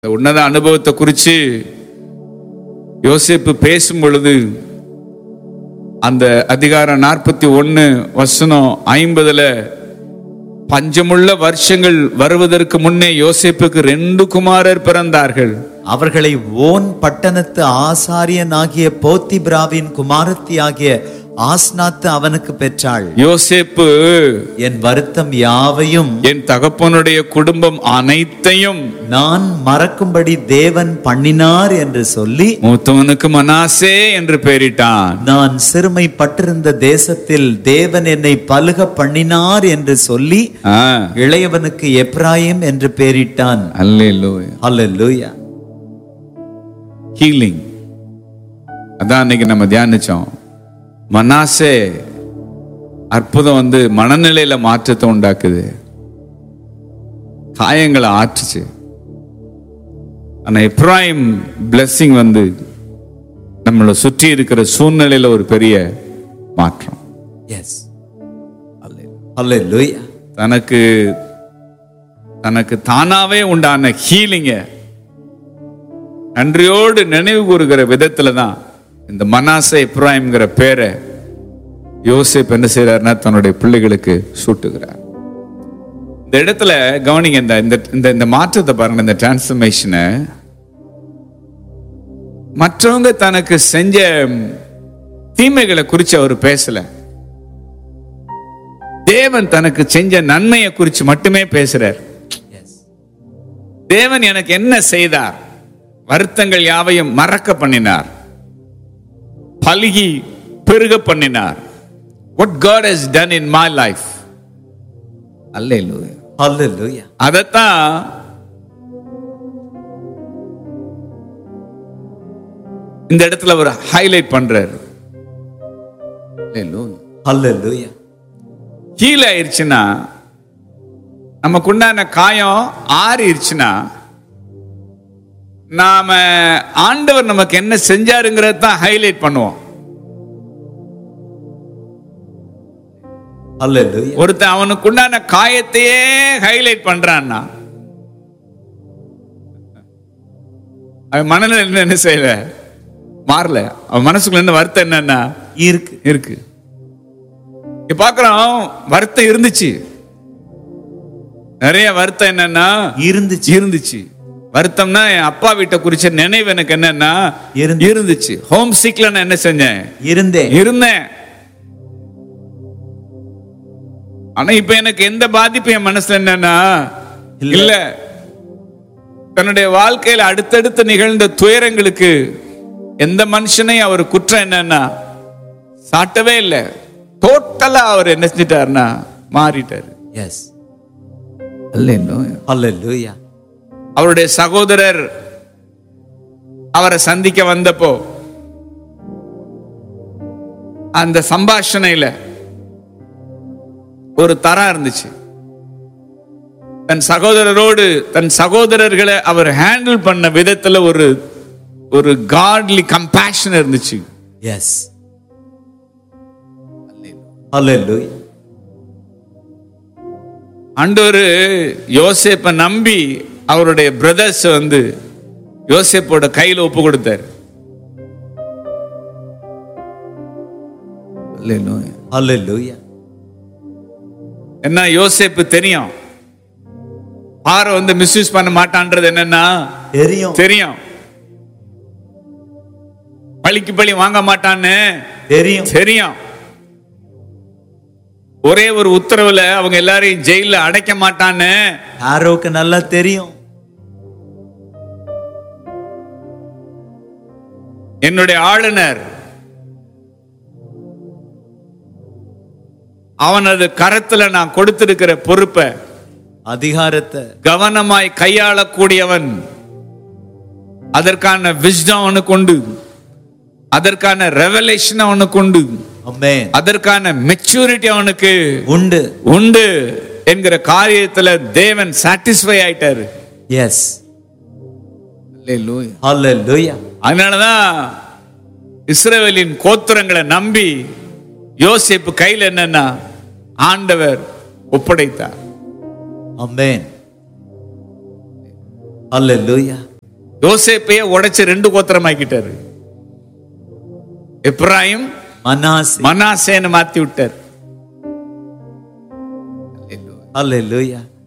இந்த உன்னத அனுபவத்தை குறித்து யோசேப்பு பேசும் பொழுது அந்த அதிகாரம் நாற்பத்தி ஒன்னு வசனம் ஐம்பதுல பஞ்சமுள்ள வருஷங்கள் வருவதற்கு முன்னே யோசேப்புக்கு ரெண்டு குமாரர் பிறந்தார்கள் அவர்களை ஓன் பட்டணத்து ஆசாரியனாகிய போத்திபிராவின் குமாரத்தி ஆகிய ஆஸ்நாத்து அவனுக்கு பெற்றாள் யோசேப்பு என் வருத்தம் யாவையும் என் தகப்பனுடைய குடும்பம் அனைத்தையும் நான் மறக்கும்படி தேவன் பண்ணினார் என்று சொல்லி மூத்தவனுக்கு மனாசே என்று பெயரிட்டான் நான் சிறுமைப்பட்டிருந்த தேசத்தில் தேவன் என்னை பலுக பண்ணினார் என்று சொல்லி ஆ, இளையவனுக்கு எப்ராயிம் என்று பெயரிட்டான் அல்லேலூயா அல்லேலூயா ஹீலிங் அதான் அன்னைக்கு நம்ம தியானிச்சோம் மனாசே அற்புதம் வந்து மனநிலையில மாற்றத்தை உண்டாக்குது காயங்களை ஆற்றுச்சு ஆனா எப்ராயிம் blessing வந்து நம்மளை சுற்றி இருக்கிற சூழ்நிலையில ஒரு பெரிய மாற்றம் எஸ் அல்லேலூயா தனக்கு தனக்கு தானாவே உண்டான ஹீலிங்க நன்றியோடு நினைவு கூறுகிற விதத்துல தான் இந்த மனாசே இப்ராஹிம்ங்கிற பேரை யோசேப் என்ன செய்யறாருன்னா தன்னுடைய பிள்ளைகளுக்கு சூட்டுகிறார் இந்த இடத்துல கவனிங்க இந்த இந்த இந்த இந்த மாற்றத்தை பாருங்க இந்த டிரான்ஸ்ஃபர்மேஷனை மற்றவங்க தனக்கு செஞ்ச தீமைகளை குறித்து அவர் பேசல தேவன் தனக்கு செஞ்ச நன்மையை குறித்து மட்டுமே பேசுறார் தேவன் எனக்கு என்ன செய்தார் வருத்தங்கள் யாவையும் மறக்க பண்ணினார் பலுகி பெருக பண்ணினார் what God has done in my life அல்லேலூயா அல்லேலூயா அதத்தான் இந்த இடத்துல அவர் ஹைலைட் பண்றாரு அல்லேலூயா அல்லேலூயா ஹீல் ஆயிடுச்சுன்னா நமக்குண்டான காயம் ஆறிடுச்சுன்னா நாம ஆண்டவர் நமக்கு என்ன செஞ்சாருங்கிறத தான் ஹைலைட் பண்ணுவோம் அல்லேலூயா ஒருத்தன் அவனுக்கு உண்டான காயத்தையே ஹைலைட் பண்றான்னா அவன் மனநிலை என்ன செய்யல மாறல அவன் மனசுக்குள்ள என்ன வருத்தம் என்னன்னா இருக்கு இருக்கு இங்க பாக்குறோம் வருத்தம் இருந்துச்சு நிறைய வருத்தம் என்னன்னா இருந்துச்சு இருந்துச்சு வருத்தம்னா என் அப்பா வீட்டை குறிச்ச நினைவு எனக்கு என்னன்னா இருந்து- இருந்துச்சு ஹோம் சிக்ல நான் என்ன செஞ்சேன் இருந்தேன் இருந்தேன் ஆனா இப்ப எனக்கு எந்த பாதிப்பு என் மனசுல என்னன்னா இல்ல. இல்ல தன்னுடைய வாழ்க்கையில அடுத்தடுத்து நிகழ்ந்த துயரங்களுக்கு எந்த மனுஷனையும் அவர் குற்றம் என்னன்னா சாட்டவே இல்லை டோட்டலா அவர் என்ன செஞ்சிட்டாருன்னா மாறிட்டாரு எஸ் அல்லேலூயா அல்லேலூயா அவருடைய சகோதரர் அவரை சந்திக்க வந்தப்போ அந்த சம்பாஷணையில ஒரு தரம் இருந்துச்சு தன் சகோதரரோடு தன் சகோதரர்களை அவர் ஹேண்டில் பண்ண விதத்துல ஒரு ஒரு காட்லி கம்பேஷன் இருந்துச்சு எஸ் அல்லேலூயா ஆண்டவர் யோசேப்பை நம்பி அவருடைய பிரதர்ஸ் வந்து யோசேப்போட கையில ஒப்பு கொடுத்தார் அல்லேலூயா. அல்லேலூயா என்ன யோசேப்பு தெரியும் பாறை வந்து மிஸ்யூஸ் பண்ண மாட்டான்றது என்னன்னா தெரியும் தெரியும் பழிக்கு பழி வாங்க மாட்டான்னு தெரியும் தெரியும் ஒரே ஒரு உத்தரவுல அவங்க எல்லாரையும் ஜெயில அடைக்க மாட்டான்னு ஆரோக்கு நல்லா தெரியும் என்னுடைய ஆளுநர் அவனது கரத்துல நான் கொடுத்திருக்கிற பொறுப்பை அதிகாரத்தை கவனமாய் கையாளக்கூடியவன் அதற்கான விஸ்டம் அவனுக்கு உண்டு அதற்கான ரெவலேஷன் அவனுக்கு உண்டு அமேன் அதற்கான மெச்சூரிட்டி அவனுக்கு உண்டு உண்டு என்கிற காரியத்துல தேவன் சாட்டிஸ்ஃபை ஆயிட்டாரு எஸ் Hallelujah. அல்லேலூயா அதனாலதான் இஸ்ரவேலின் கோத்திரங்களை நம்பி யோசேப்பு கையில் என்னன்னா ஆண்டவர் ஒப்படைத்தார் அமேன் அல்லேலூயா யோசேப்பையே உடைச்சு ரெண்டு கோத்திரமாக்கிட்டாரு எப்ராயிம் மனாசே மனாசேன்னு மாத்தி விட்டார் அல்லேலூயா